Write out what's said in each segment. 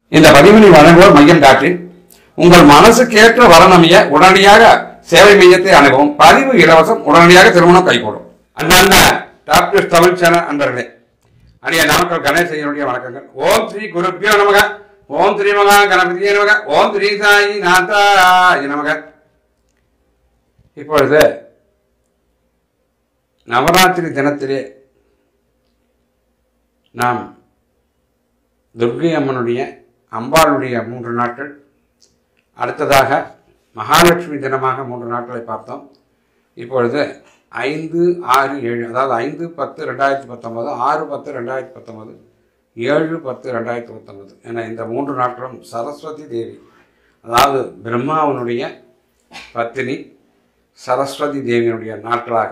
இந்த பதிவினை வழங்குவோர் மையம் டாக்டரின் உங்கள் மனசுக்கேற்ற வரணமைய உடனடியாக சேவை மையத்தை அணுகவும் பதிவு இலவசம் உடனடியாக திருமணம் கைகூடும் அண்ணாண்ட டாக்டர் தமிழ் சேனல் அன்பர்களே அடிய நாமக்கல் கணேசையனுடைய வணக்கங்கள் ஓம் ஸ்ரீ குருப்பியோ நமக ஓம் ஸ்ரீ மகா கணபதியே நமக ஓம் ஸ்ரீ சாயி நாதாய நமக இப்பொழுது நவராத்திரி தினத்திலே நாம் துர்கை அம்மனுடைய அம்பாளுடைய மூன்று நாட்கள் அடுத்ததாக மகாலட்சுமி தினமாக மூன்று நாட்களை பார்த்தோம் இப்பொழுது ஐந்து ஆறு ஏழு அதாவது ஐந்து பத்து ரெண்டாயிரத்தி பத்தொன்பது ஆறு பத்து ரெண்டாயிரத்தி பத்தொன்பது ஏழு பத்து ரெண்டாயிரத்தி பத்தொன்பது என இந்த மூன்று நாட்களும் சரஸ்வதி தேவி அதாவது பிரம்மாவனுடைய பத்தினி சரஸ்வதி தேவியினுடைய நாட்களாக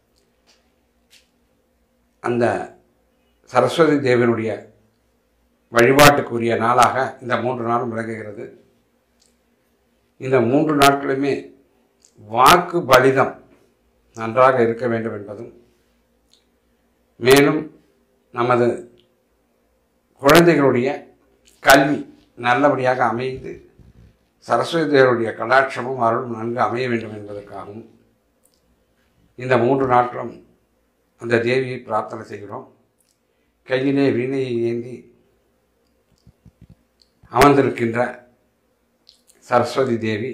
அந்த சரஸ்வதி தேவியினுடைய வழிபாட்டுக்குரிய நாளாக இந்த மூன்று நாளும் விளங்குகிறது இந்த மூன்று நாட்களுமே வாக்கு பலிதம் நன்றாக இருக்க வேண்டும் என்பதும் மேலும் நமது குழந்தைகளுடைய கல்வி நல்லபடியாக அமைந்து சரஸ்வதி தேவருடைய கடாட்சமும் அருளும் நன்கு அமைய வேண்டும் என்பதற்காகவும் இந்த மூன்று நாட்களும் அந்த தேவியை பிரார்த்தனை செய்கிறோம் கையிலே வீணையை ஏந்தி அமர்ந்திருக்கின்ற சரஸ்வதி தேவி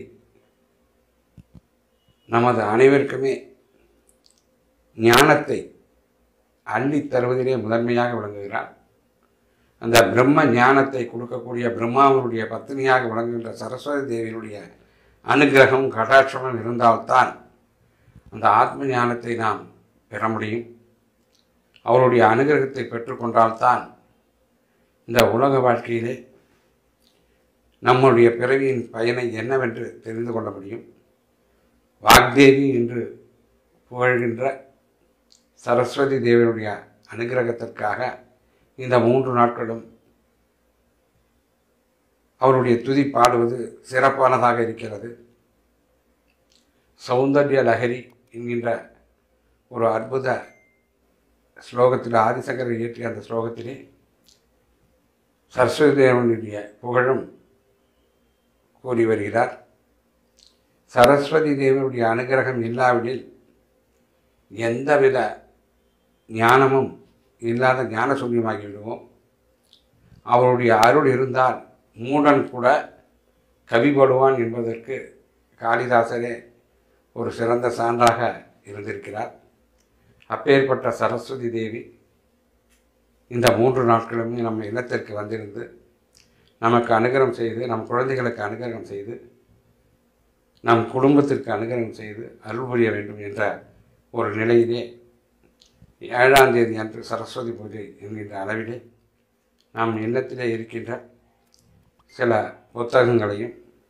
நமது அனைவருக்குமே ஞானத்தை அள்ளித் தருவதிலே முதன்மையாக விளங்குகிறார் அந்த பிரம்ம ஞானத்தை கொடுக்கக்கூடிய பிரம்மாவனுடைய பத்தினியாக விளங்குகின்ற சரஸ்வதி தேவியினுடைய அனுகிரகம் கடாட்சமும் இருந்தால்தான் அந்த ஆத்ம ஞானத்தை நாம் பெற முடியும் அவருடைய அனுகிரகத்தை பெற்றுக்கொண்டால்தான் இந்த உலக வாழ்க்கையிலே நம்முடைய பிறவியின் பயனை என்னவென்று தெரிந்து கொள்ள முடியும் வாக்தேவி என்று புகழ்கின்ற சரஸ்வதி தேவியுடைய அனுகிரகத்திற்காக இந்த மூன்று நாட்களும் அவருடைய துதி பாடுவது சிறப்பானதாக இருக்கிறது சௌந்தர்ய லஹரி என்கின்ற ஒரு அற்புத ஸ்லோகத்தில் ஆதிசங்கர் இயற்றிய அந்த ஸ்லோகத்திலே சரஸ்வதி தேவனுடைய புகழும் கூறி வருகிறார் சரஸ்வதி தேவனுடைய அனுகிரகம் இல்லாவிடில் எந்தவித ஞானமும் இல்லாத ஞான சூன்யமாகி விடுவோம் அவருடைய அருள் இருந்தால் மூடன் கூட கவிப்படுவான் என்பதற்கு காளிதாசரே ஒரு சிறந்த சான்றாக இருந்திருக்கிறார் அப்பேற்பட்ட சரஸ்வதி தேவி இந்த மூன்று நாட்களுமே நம்ம இல்லத்திற்கு வந்திருந்து நமக்கு அனுகிரகம் செய்து நம் குழந்தைகளுக்கு அனுகிரகம் செய்து நம் குடும்பத்திற்கு அனுகிரகம் செய்து அருள் புரிய வேண்டும் என்ற ஒரு நிலையிலே ஏழாம் தேதி அன்று சரஸ்வதி பூஜை என்கின்ற அளவிலே நாம் இல்லத்திலே இருக்கின்ற சில புத்தகங்களையும்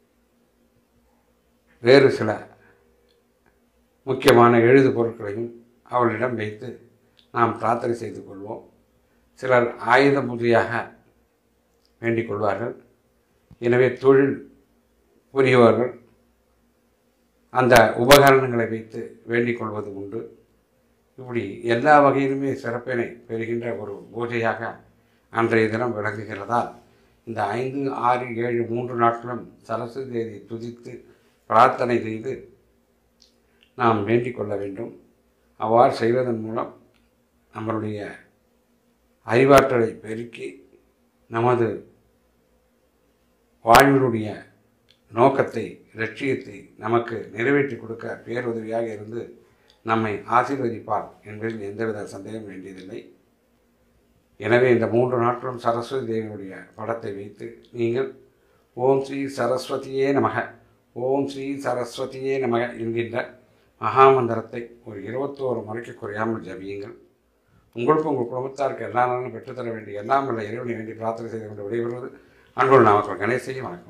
வேறு சில முக்கியமான எழுது பொருட்களையும் அவளிடம் வைத்து நாம் பிரார்த்தனை செய்து கொள்வோம் சிலர் ஆயுத பூஜையாக வேண்டிக் கொள்வார்கள் எனவே தொழில் புரியவர்கள் அந்த உபகரணங்களை வைத்து வேண்டிக் கொள்வது உண்டு இப்படி எல்லா வகையிலுமே சிறப்பினை பெறுகின்ற ஒரு பூஜையாக அன்றைய தினம் விளங்குகிறதால் இந்த ஐந்து ஆறு ஏழு மூன்று நாட்களும் சரஸ்வதி தேதி துதித்து பிரார்த்தனை செய்து நாம் வேண்டிக் கொள்ள வேண்டும் அவ்வாறு செய்வதன் மூலம் நம்மளுடைய அறிவாற்றலை பெருக்கி நமது வாழ்வினுடைய நோக்கத்தை லட்சியத்தை நமக்கு நிறைவேற்றி கொடுக்க பேருதவியாக இருந்து நம்மை ஆசீர்வதிப்பார் என்பதில் எந்தவித சந்தேகம் வேண்டியதில்லை எனவே இந்த மூன்று நாட்களும் சரஸ்வதி தேவியுடைய படத்தை வைத்து நீங்கள் ஓம் ஸ்ரீ சரஸ்வதியே நமக ஓம் ஸ்ரீ சரஸ்வதியே நமக என்கின்ற மகாமந்திரத்தை ஒரு இருபத்தோரு முறைக்கு குறையாமல் ஜபியுங்கள் உங்களுக்கும் உங்கள் குடும்பத்தாருக்கு எல்லா நாளும் பெற்றுத்தர வேண்டிய எல்லாம் வல்ல இறைவனை வேண்டி பிரார்த்தனை செய்து கொண்டு விடைபெறுவது அன்போடு நாமக்கல் கணேசையும் வணக்கம்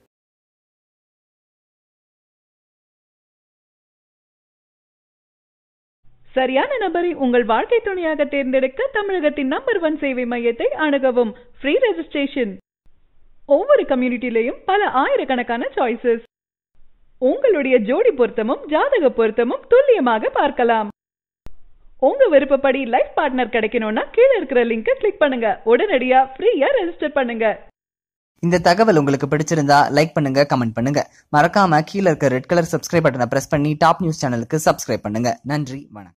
சரியான நபரை உங்கள் வாழ்க்கை துணையாக தேர்ந்தெடுக்க தமிழகத்தின் நம்பர் ஒன் சேவை மையத்தை அணுகவும் ஃப்ரீ ரெஜிஸ்ட்ரேஷன் ஒவ்வொரு கம்யூனிட்டிலையும் பல ஆயிரக்கணக்கான சாய்ஸஸ் உங்களுடைய ஜோடி பொருத்தமும் ஜாதக பொருத்தமும் துல்லியமாக பார்க்கலாம் உங்க விருப்பப்படி லைஃப் பார்ட்னர் கிடைக்கணும்னா கீழே இருக்கிற லிங்கை கிளிக் பண்ணுங்க உடனடியா ஃப்ரீயா ரெஜிஸ்டர் பண்ணுங்க இந்த தகவல் உங்களுக்கு பிடிச்சிருந்தா லைக் பண்ணுங்க கமெண்ட் பண்ணுங்க மறக்காம கீழே இருக்க ரெட் கலர் சப்ஸ்கிரைப் பட்டனை பிரஸ் பண்ணி டாப் நியூஸ் சேனலுக்கு சப்ஸ்கிரைப் பண்ணுங்க நன்றி வணக்கம்